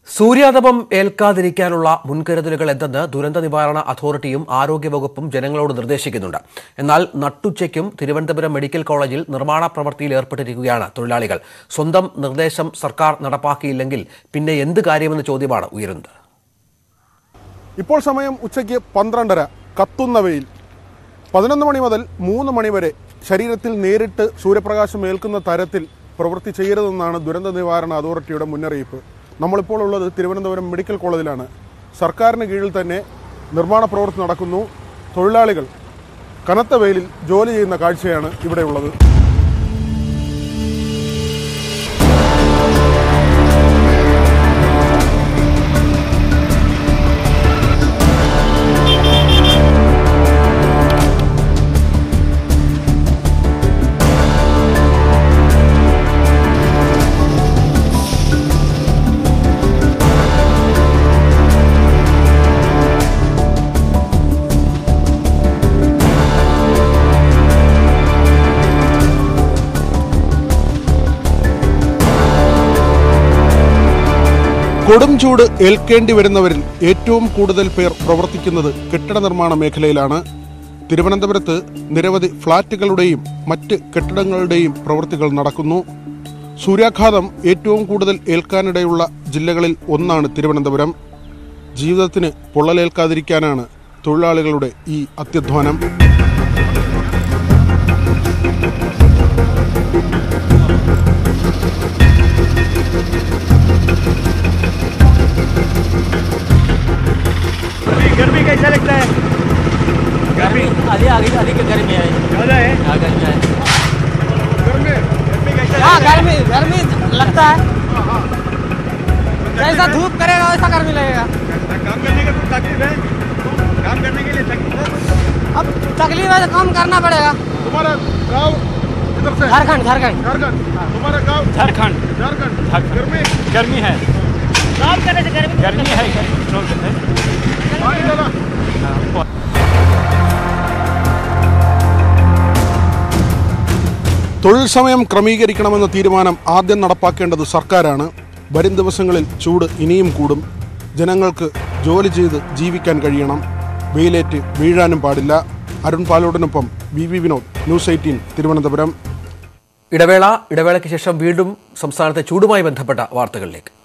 സൂര്യാതപം ഏൽക്കാതിരിക്കാനുള്ള മുൻകരുതലുകൾ എന്തെന്ന് ദുരന്ത നിവാരണ അതോറിറ്റിയും ആരോഗ്യവകുപ്പും ജനങ്ങളോട് നിർദ്ദേശിക്കുന്നുണ്ട് എന്നാൽ നട്ടുച്ചയ്ക്കും തിരുവനന്തപുരം മെഡിക്കൽ കോളേജിൽ നിർമ്മാണ പ്രവൃത്തിയിൽ ഏർപ്പെട്ടിരിക്കുകയാണ് തൊഴിലാളികൾ സ്വന്തം നിർദ്ദേശം സർക്കാർ നടപ്പാക്കിയില്ലെങ്കിൽ പിന്നെ എന്ത് കാര്യമെന്ന ചോദ്യമാണ് ഉയരുന്നത് ഇപ്പോൾ സമയം ഉച്ചയ്ക്ക് പന്ത്രണ്ടര കത്തുന്ന വെയിൽ പതിനൊന്ന് മണി മുതൽ മൂന്ന് മണി വരെ ശരീരത്തിൽ നേരിട്ട് സൂര്യപ്രകാശം ഏൽക്കുന്ന തരത്തിൽ പ്രവൃത്തി ചെയ്യരുതെന്നാണ് ദുരന്ത നിവാരണ അതോറിറ്റിയുടെ മുന്നറിയിപ്പ് നമ്മളിപ്പോൾ ഉള്ളത് തിരുവനന്തപുരം മെഡിക്കൽ കോളേജിലാണ് സർക്കാരിന് കീഴിൽ തന്നെ നിർമ്മാണ പ്രവൃത്തി നടക്കുന്നു തൊഴിലാളികൾ കനത്ത വെയിലിൽ ജോലി ചെയ്യുന്ന കാഴ്ചയാണ് ഇവിടെയുള്ളത് കൊടും ചൂട് ഏൽക്കേണ്ടി വരുന്നവരിൽ ഏറ്റവും കൂടുതൽ പേർ പ്രവർത്തിക്കുന്നത് കെട്ടിട നിർമ്മാണ മേഖലയിലാണ് തിരുവനന്തപുരത്ത് നിരവധി ഫ്ളാറ്റുകളുടെയും മറ്റ് കെട്ടിടങ്ങളുടെയും പ്രവൃത്തികൾ നടക്കുന്നു സൂര്യാഘാതം ഏറ്റവും കൂടുതൽ ഏൽക്കാനിടയുള്ള ജില്ലകളിൽ ഒന്നാണ് തിരുവനന്തപുരം ജീവിതത്തിന് പൊള്ളലേൽക്കാതിരിക്കാനാണ് തൊഴിലാളികളുടെ ഈ അത്യധ്വാനം गर्मी कैसा लगता है गर्मी अधिक अधिक अधिक गर्मी है ज़्यादा है हाँ गर्मी है गर्मी गर्मी कैसा हाँ गर्मी गर्मी लगता है जैसा धूप करेगा वैसा गर्मी लगेगा लगता है? काम करने का कुछ तकलीफ है काम करने के लिए तकलीफ है अब तकलीफ है तो कम करना पड़ेगा तुम्हारा गांव किधर से झारखंड झारखंड झारखंड तुम्हारा गांव झारखंड झारखंड गर्मी गर्मी है काम करने से गर्मी गर्मी है गर्मी है पानी डाला തൊഴിൽ സമയം ക്രമീകരിക്കണമെന്ന തീരുമാനം ആദ്യം നടപ്പാക്കേണ്ടത് സർക്കാരാണ് വരും ദിവസങ്ങളിൽ ചൂട് ഇനിയും കൂടും ജനങ്ങൾക്ക് ജോലി ചെയ്ത് ജീവിക്കാൻ കഴിയണം വെയിലേറ്റ് വീഴാനും പാടില്ല അരുൺ പാലോടിനൊപ്പം V V Vinod news eighteen Thiruvananthapuram ഇടവേള ഇടവേളയ്ക്ക് ശേഷം വീണ്ടും സംസ്ഥാനത്തെ ചൂടുമായി ബന്ധപ്പെട്ട വാർത്തകളിലേക്ക്